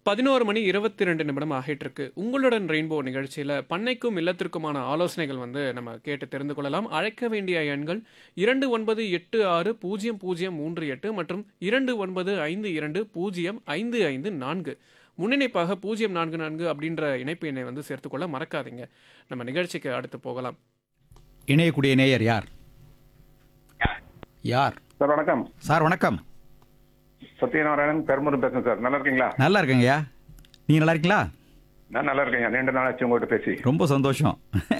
பதினோரு மணி இருபத்தி ரெண்டு நிமிடம் ஆகிட்டு இருக்கு உங்களுடன் ரெயின்போ நிகழ்ச்சியில் பண்ணைக்கும் இல்லத்திற்குமான ஆலோசனைகள் வந்து நம்ம கேட்டு தெரிந்து கொள்ளலாம் அழைக்க வேண்டிய எண்கள் இரண்டு ஒன்பது எட்டு ஆறு பூஜ்ஜியம் பூஜ்ஜியம் மூன்று எட்டு மற்றும் இரண்டு ஒன்பது ஐந்து இரண்டு பூஜ்ஜியம் ஐந்து ஐந்து நான்கு முன்னிணைப்பாக பூஜ்ஜியம் நான்கு நான்கு அப்படின்ற இணைப்பு எண்ணை வந்து சேர்த்துக்கொள்ள மறக்காதீங்க நம்ம நிகழ்ச்சிக்கு அடுத்து போகலாம் இணையக்கூடிய நேயர் யார் யார் சார் வணக்கம் சார் வணக்கம் சத்யநாராயணன் பெருமுரு பேசுறேன் சார் நல்லா இருக்கீங்களா நல்லா இருக்கேங்கய்யா நீங்கள் நல்லா இருக்கீங்களா நான் நல்லா இருக்கேன் நீண்ட நாள் ஆச்சு உங்கள்கிட்ட பேசி ரொம்ப சந்தோஷம்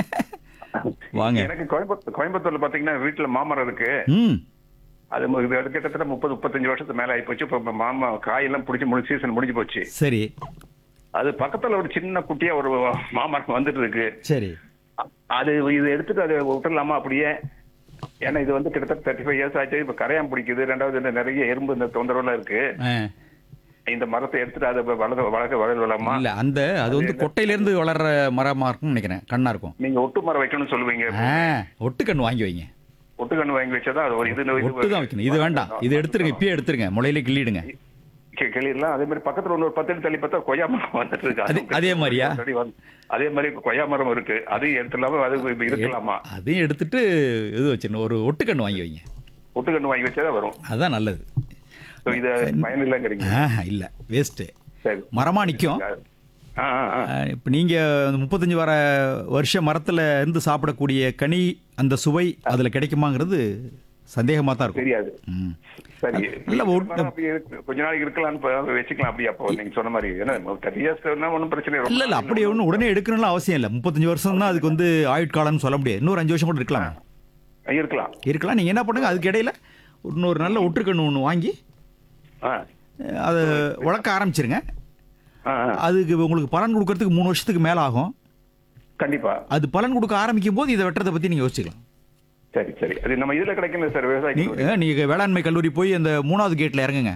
வாங்க எனக்கு கோயம்புத்தூர் கோயம்புத்தூர்ல பாத்தீங்கன்னா வீட்டுல மாமரம் இருக்கு ம் அது மு- இது கிட்டத்தட்ட முப்பது முப்பத்தஞ்சு வருஷத்துக்கு மேல ஆகி போச்சு இப்ப மாமா காயெல்லாம் பிடிச்சி முடிஞ்சு சீசன் முடிஞ்சு போச்சு சரி அது பக்கத்துல ஒரு சின்ன குட்டியா ஒரு மாமரம் வந்துட்டு இருக்கு சரி அ- அது இது எடுத்துட்டு அதை விட்டுடலாமா அப்படியே ஏன்னா இது வந்து கிட்டத்தட்ட தேர்ட்டி ஃபைவ் இயர்ஸ் ஆச்சு இப்ப கரையான் பிடிக்குது ரெண்டாவது இந்த நிறைய எறும்பு இந்த தொந்தரவுலாம் இருக்கு ஆ. இந்த மரத்தை எடுத்துட்டு அதை வளர வளர்க்க வளரலாமா இல்ல அந்த அது வந்து கொட்டையிலேருந்து வளர்ற மரமா இருக்கும்னு நினைக்கிறேன் கண்ணா இருக்கும் நீங்க ஒட்டு மரம் வைக்கணும்னு சொல்லுவீங்க ஆ ஒட்டுக்கண் வாங்கி வைங்க ஒட்டுக்கண்ணு வாங்கி வச்சாதான் அது ஒரு இது ஒட்டு தான் வைக்கணும் இது வேண்டாம் இது எடுத்துருங்க இப்பயே எடுத்துருங்க முளையிலே கிள்ளிடுங்க கி- கிளியெல்லாம் அதே மாதிரி பக்கத்துல ஒண்ணு ஒரு பத்து அடி தள்ளி பார்த்தா கொய்யா மரம் வந்துட்டு இருக்கு அதே- அதுவும் அதே மாதிரியா? ஒரு அடி வந்து- அதே மாதிரி இப்ப கொய்யா மரம் இருக்கு அதையும் எடுத்துலாமா அது இப்ப இருக்கலாமா அதையும் எடுத்துட்டு இது வச்சிடணும் ஒரு ஒட்டுக்கண் வாங்கி வைங்க ஒட்டுக்கண்ணு வாங்கி வச்சாதான் வரும் அதுதான் நல்லது So இது பயனில்லைங்கிறீங்க ஆ இல்ல வேஸ்ட்டு சரி மரமா நிற்கும் ஆ, ஆ, ஆ. இப்போ நீங்கள் முப்பத்தஞ்சு வர வருஷ மரத்தில் இருந்து சாப்பிடக்கூடிய கனி அந்த சுவை அதில் கிடைக்குமாங்கிறது சந்தேகமாக தான் இருக்கும் தெரியாது ம். சரி இல்ல, ஒட்டு- மரம் அப்படி இருக்கு. கொஞ்ச நாளைக்கு இருக்கலாம்னு இப்ப வச்சுக்கலாம் அப்படி அப்போ நீங்க சொன்ன மாதிரி ஏன்னா தேர்ட்டி இயர்ஸ் ஒன்றும் பிரச்சனை இல்லை. இல்லை இல்லை அப்படி ஒன்றும் உடனே எடுக்கணும்னு அவசியம் இல்லை முப்பத்தஞ்சு வருஷம் தான் அதுக்கு வந்து ஆயுட்காலம்னு சொல்ல முடியாது இன்னொரு அஞ்சு வருஷம் கூட இருக்கலாம் இருக்கலாம் இருக்கலாம் நீங்கள் என்ன பண்ணுங்க அதுக்கு இடையில இன்னொரு நல்ல ஒட்டுக்கண்ணு ஒன்று வாங்கி ஆ, அஹ், அதை வளர்க்க ஆரம்பிச்சிருங்க ஆ, ஆ. அதுக்கு உங்களுக்கு பலன் கொடுக்கறதுக்கு மூணு வருஷத்துக்கு மேலே ஆகும் கண்டிப்பா அது பலன் கொடுக்க ஆரம்பிக்கும் போது இதை வெட்டுறதை பற்றி நீங்கள் யோசிச்சுக்கலாம் சரி சரி அது நம்ம இதுல கிடைக்கல சார் விவசாயி நீங்கள் நீங்கள் வேளாண்மை கல்லூரி போய் அந்த மூணாவது கேட்டில் இறங்குங்க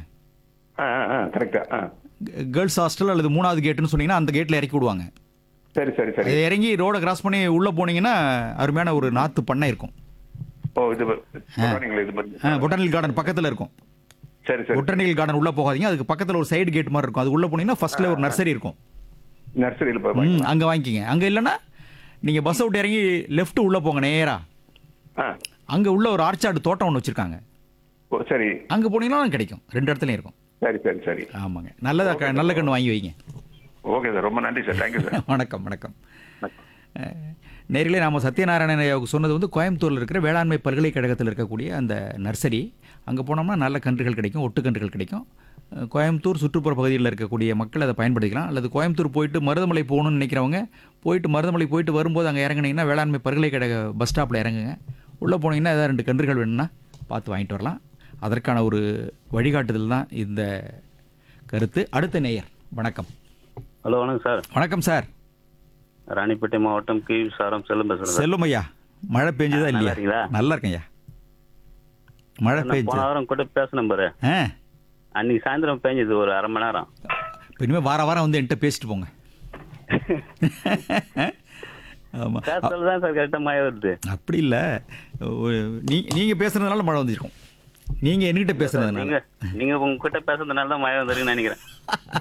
கரெக்டா ஆ கேர்ள்ஸ் ஹாஸ்டல் அல்லது மூணாவது கேட்டுன்னு சொன்னீங்கன்னா அந்த கேட்டில் இறக்கி விடுவாங்க சரி சரி சரி அது இறங்கி ரோடை கிராஸ் பண்ணி உள்ளே போனீங்கன்னா அருமையான ஒரு நாத்து பண்ணை இருக்கும் ஓ இது சொல்றீங்களா இது பத்தி பொட்டானிக்கல் கார்டன் பக்கத்தில் இருக்கும் சரி சரி பொட்டானிக்கல் கார்டன் உள்ளே போகாதீங்க அதுக்கு பக்கத்தில் ஒரு சைடு கேட் மாதிரி இருக்கும் அது உள்ளே போனீங்கன்னா ஃபர்ஸ்ட்ல ஒரு நர்சரி இருக்கும் நர்சரியில் போய் ம் அங்கே வாங்கிக்கிங்க அங்கே இல்லைன்னா நீங்கள் பஸ் விட்டு இறங்கி லெஃப்ட் உள்ளே போங்க நேரா ஆ அங்கே உள்ள ஒரு ஆர்ச்சார்டு தோட்டம் ஒன்று வச்சுருக்காங்க ஓ சரி அங்கே போனீங்கன்னா கிடைக்கும் ரெண்டு இடத்துலையும் இருக்கும் சரி சரி சரி ஆமாங்க நல்லதா க- நல்ல கன்று வாங்கி வைங்க ஓகே சார் ரொம்ப நன்றி சார் தேங்க்யூ சார் வணக்கம் வணக்கம் அஹ், நேரிலே நாம் சத்யநாராயணன் ஐயாவுக்கு சொன்னது வந்து கோயம்புத்தூரில் இருக்கிற வேளாண்மை பல்கலைக்கழகத்தில் இருக்கக்கூடிய அந்த நர்சரி அங்கே போனோம்னா நல்ல கன்றுகள் கிடைக்கும் ஒட்டு கன்றுகள் கிடைக்கும் அஹ், கோயம்புத்தூர் சுற்றுப்புற பகுதிகளில் இருக்கக்கூடிய மக்கள் அதை பயன்படுத்திக்கலாம் அல்லது கோயம்புத்தூர் போயிட்டு மருதமலை போகணும்னு நினைக்கிறவங்க போயிட்டு மருதமலை போயிட்டு வரும்போது அங்கே இறங்குனீங்கன்னா வேளாண்மை பல்கலைக்கழக பஸ் ஸ்டாப்பில் இறங்குங்க உள்ளே போனீங்கன்னா ஏதாவது ரெண்டு கன்றுகள் வேணும்னா பார்த்து வாங்கிட்டு வரலாம் அதற்கான ஒரு வழிகாட்டுதல் தான் இந்த கருத்து அடுத்த நேயர் வணக்கம் ஹலோ வணக்கம் சார் வணக்கம் சார் ராணிப்பேட்டை மாவட்டம் கீழ் சாரம் செல்லும் பேசுறேன் சார் செல்லும் ஐயா மழை பெஞ்சுதா நல்லா இல்லையா இருக்கீங்களா? நல்லா இருக்கேன் ஐயா மழை நான் போன பெஞ்சு வாரம் கூட பேசினேன் பாரு ஆ அன்னைக்கு சாயந்தரம் பெஞ்சது ஒரு அரை மணி நேரம் இப்போ இனிமேல் வார வாரம் வந்து என்கிட்ட பேசிட்டு போங்க ஆமாம் பேசுறது தான் சார் கரெக்டாக மழை வருது அப்படி இல்லை நீ நீங்கள் பேசுனதுனால மழை வந்துருக்கும் நீங்கள் என்கிட்ட பேசுனதுனால நீங்க நீங்க உங்ககிட்ட பேசுறதுனால தான் மழை வந்துருக்குன்னு நினைக்கிறேன்